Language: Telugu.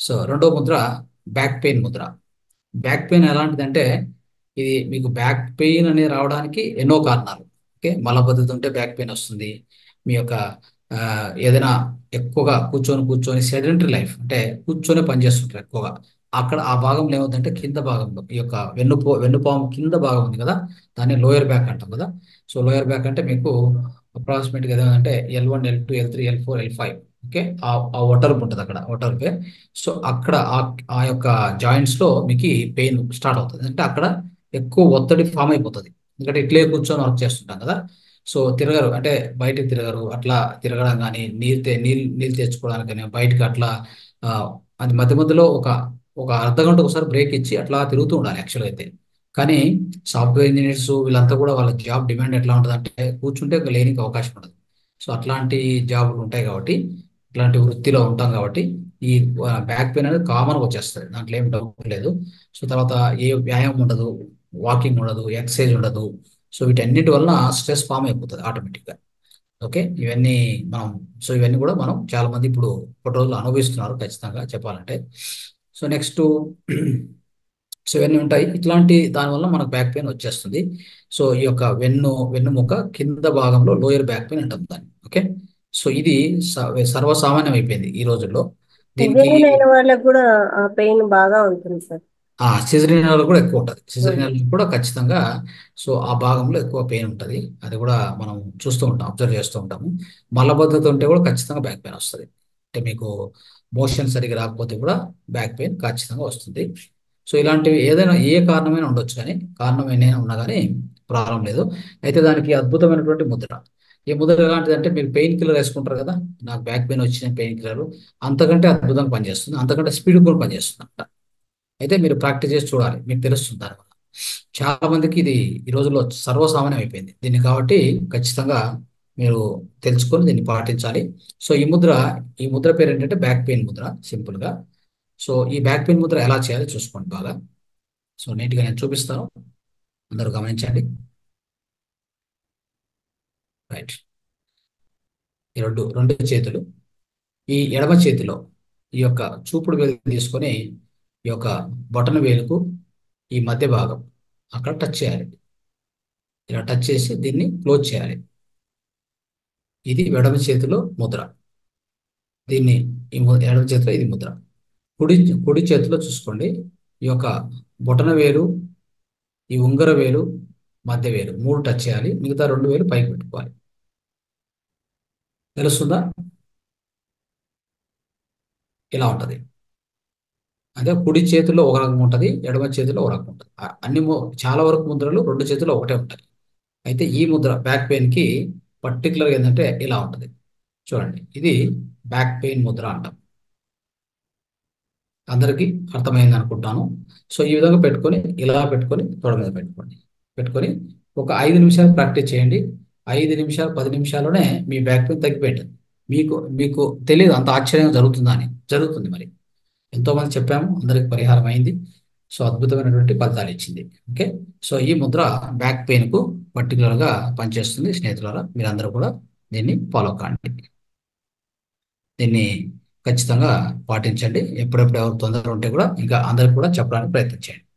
సో రెండో mudra back pain mudra back pain ఎలాంటిదంటే ఇది మీకు బ్యాక్ పెయిన్ అనేది రావడానికి ఎన్నో కారణాలు ఓకే మలబద్ధత ఉంటే బ్యాక్ పెయిన్ వస్తుంది మీ యొక్క ఆ, ఏదైనా ఎక్కువగా కూర్చొని కూర్చొని సెడెంటరీ లైఫ్ అంటే కూర్చొని పనిచేస్తుంటారు ఎక్కువగా అక్కడ ఆ భాగంలో ఏమవుతుందంటే కింద భాగంలో ఈ యొక్క వెన్నుపో వెన్నుపాము కింద భాగం ఉంది కదా దాన్ని లోయర్ బ్యాక్ అంటాం కదా సో లోయర్ బ్యాక్ అంటే మీకు అప్రాక్సిమేట్గా ఏదంటే L one L two L three L four L five okay ఆ ఆ ఒటర్పు ఉంటుంది అక్కడ ఒటర్పే సో అక్కడ ఆ ఆ యొక్క జాయింట్స్ లో మీకు పెయిన్ స్టార్ట్ అవుతుంది అంటే అక్కడ ఎక్కువ ఒత్తిడి ఫామ్ అయిపోతుంది ఎందుకంటే ఇట్లే కూర్చొని వర్క్ చేస్తుంటాం కదా సో తిరగరు అంటే బయటికి తిరగరు అట్లా తిరగడం కానీ నీళ్ళు తే- నీళ్ళు నీళ్ళు తెచ్చుకోవడానికి కానీ బయటకు అట్లా ఆ, అది మధ్య మధ్యలో ఒక ఒక అర్ధ గంట ఒకసారి బ్రేక్ ఇచ్చి అట్లా తిరుగుతూ ఉండాలి యాక్చువల్గా అయితే కానీ సాఫ్ట్వేర్ ఇంజనీర్స్ వీళ్ళంతా కూడా వాళ్ళ జాబ్ డిమాండ్ ఎట్లా ఉంటుంది అంటే కూర్చుంటే ఒక లేనికి అవకాశం ఉండదు సో అట్లాంటి జాబులు ఉంటాయి కాబట్టి ఇట్లాంటి వృత్తిలో ఉంటాం కాబట్టి ఈ బ్యాక్ పెయిన్ అనేది కామన్గా వచ్చేస్తుంది దాంట్లో ఏం డౌట్ లేదు సో తర్వాత ఏ వ్యాయామం ఉండదు వాకింగ్ ఉండదు ఎక్సర్సైజ్ ఉండదు సో వీటన్నిటి వలన స్ట్రెస్ ఫామ్ అయిపోతుంది ఆటోమేటిక్గా ఓకే ఇవన్నీ మనం సో ఇవన్నీ కూడా మనం చాలా మంది ఇప్పుడు ఒక రోజులు అనుభవిస్తున్నారు ఖచ్చితంగా చెప్పాలంటే సో నెక్స్ట్ సో ఇవన్నీ ఉంటాయి ఇట్లాంటి దానివల్ల మనకు బ్యాక్ పెయిన్ వచ్చేస్తుంది సో ఈ యొక్క వెన్ను వెన్నుముక కింద భాగంలో లోయర్ బ్యాక్ పెయిన్ అంటాం దాన్ని ఓకే సో ఇది స- సర్వసామాన్యం అయిపోయింది ఈ రోజుల్లో దీనికి సిజేరియన్ అయిన వాళ్ళకి కూడా ఆ పెయిన్ బాగా ఉంటుంది సార్ ఆ సిజరీనల్ కూడా ఎక్కువ ఉంటుంది సిజరీనల్ కూడా ఖచ్చితంగా సో ఆ భాగంలో ఎక్కువ పెయిన్ ఉంటుంది అది కూడా మనం చూస్తూ ఉంటాం అబ్జర్వ్ చేస్తూ ఉంటాము మలబద్ధత ఉంటే కూడా ఖచ్చితంగా బ్యాక్ పెయిన్ వస్తుంది అంటే మీకు మోషన్ సరిగ్గా రాకపోతే కూడా బ్యాక్ పెయిన్ ఖచ్చితంగా వస్తుంది సో ఇలాంటివి ఏదైనా ఏ కారణమైనా ఉండొచ్చు కానీ కారణం ఏదైనా ఉన్నా కానీ ప్రాబ్లం లేదు అయితే దానికి అద్భుతమైనటువంటి ముద్ర ఈ ముద్ర ఎలాంటిదంటే మీరు పెయిన్ కిల్లర్ వేసుకుంటారు కదా నాకు బ్యాక్ పెయిన్ వచ్చిన పెయిన్ కిల్లర్ అంతకంటే అద్భుతంగా పనిచేస్తుంది అంతకంటే స్పీడ్ కూడా పనిచేస్తుంది అంట అయితే మీరు ప్రాక్టీస్ చేసి చూడాలి మీకు తెలుస్తుంది దానివల్ల చాలా మందికి ఇది ఈ రోజుల్లో సర్వసామాన్యం అయిపోయింది దీన్ని కాబట్టి ఖచ్చితంగా మీరు తెలుసుకొని దీన్ని పాటించాలి సో ఈ ముద్ర ఈ ముద్ర పేరు ఏంటంటే బ్యాక్ పెయిన్ ముద్ర సింపుల్ గా సో ఈ బ్యాక్ పెయిన్ ముద్ర ఎలా చేయాలో చూసుకోండి బాగా సో నీట్ గా నేను చూపిస్తాను అందరూ గమనించండి రైట్ ఈ రెండు రెండు చేతులు ఈ ఎడమ చేతిలో ఈ యొక్క చూపుడు వేలు తీసుకొని ఈ యొక్క బొటన వేలుకు ఈ మధ్య భాగం అక్కడ టచ్ చేయాలి ఇలా టచ్ చేసి దీన్ని క్లోజ్ చేయాలి ఇది ఎడమ చేతిలో ముద్ర దీన్ని ఈ ము- ఎడమ చేతిలో ఇది ముద్ర కుడి కుడి చేతిలో చూసుకోండి ఈ యొక్క బొటన వేలు ఈ ఉంగర వేలు మధ్య వేలు మూడు టచ్ చేయాలి మిగతా రెండు వేలు పైకి పెట్టుకోవాలి తెలుస్తుందా ఇలా ఉంటది అదే కుడి చేతిలో ఒక రకం ఉంటుంది ఎడమ చేతిలో ఒక రకం ఉంటుంది ఆ- అన్ని ము- చాలా వరకు ముద్రలు రెండు చేతుల్లో ఒకటే ఉంటాయి అయితే ఈ ముద్ర బ్యాక్ పెయిన్ కి పర్టికులర్ ఏంటంటే ఇలా ఉంటుంది చూడండి ఇది బ్యాక్ పెయిన్ ముద్ర అంటాం అందరికీ అర్థమైంది అనుకుంటాను సో ఈ విధంగా పెట్టుకొని ఇలా పెట్టుకొని తొడ మీద పెట్టుకోండి పెట్టుకొని ఒక ఐదు నిమిషాలు ప్రాక్టీస్ చేయండి ఐదు నిమిషాలు పది నిమిషాల్లోనే మీ బ్యాక్ పెయిన్ తగ్గిపోయింది మీకు మీకు తెలియదు అంత ఆశ్చర్యం జరుగుతుందా అని జరుగుతుంది మరి ఎంతో మంది చెప్పాము అందరికి పరిహారం అయింది సో అద్భుతమైనటువంటి ఫలితాలు ఇచ్చింది ఓకే సో ఈ ముద్ర బ్యాక్ పెయిన్ కు పర్టికులర్ గా పనిచేస్తుంది స్నేహితులారా మీరందరూ కూడా దీన్ని ఫాలో కాండి దీన్ని ఖచ్చితంగా పాటించండి ఎప్పుడెప్పుడు ఎవరు తొందర ఉంటే కూడా ఇంకా అందరికి కూడా చెప్పడానికి ప్రయత్నం చేయండి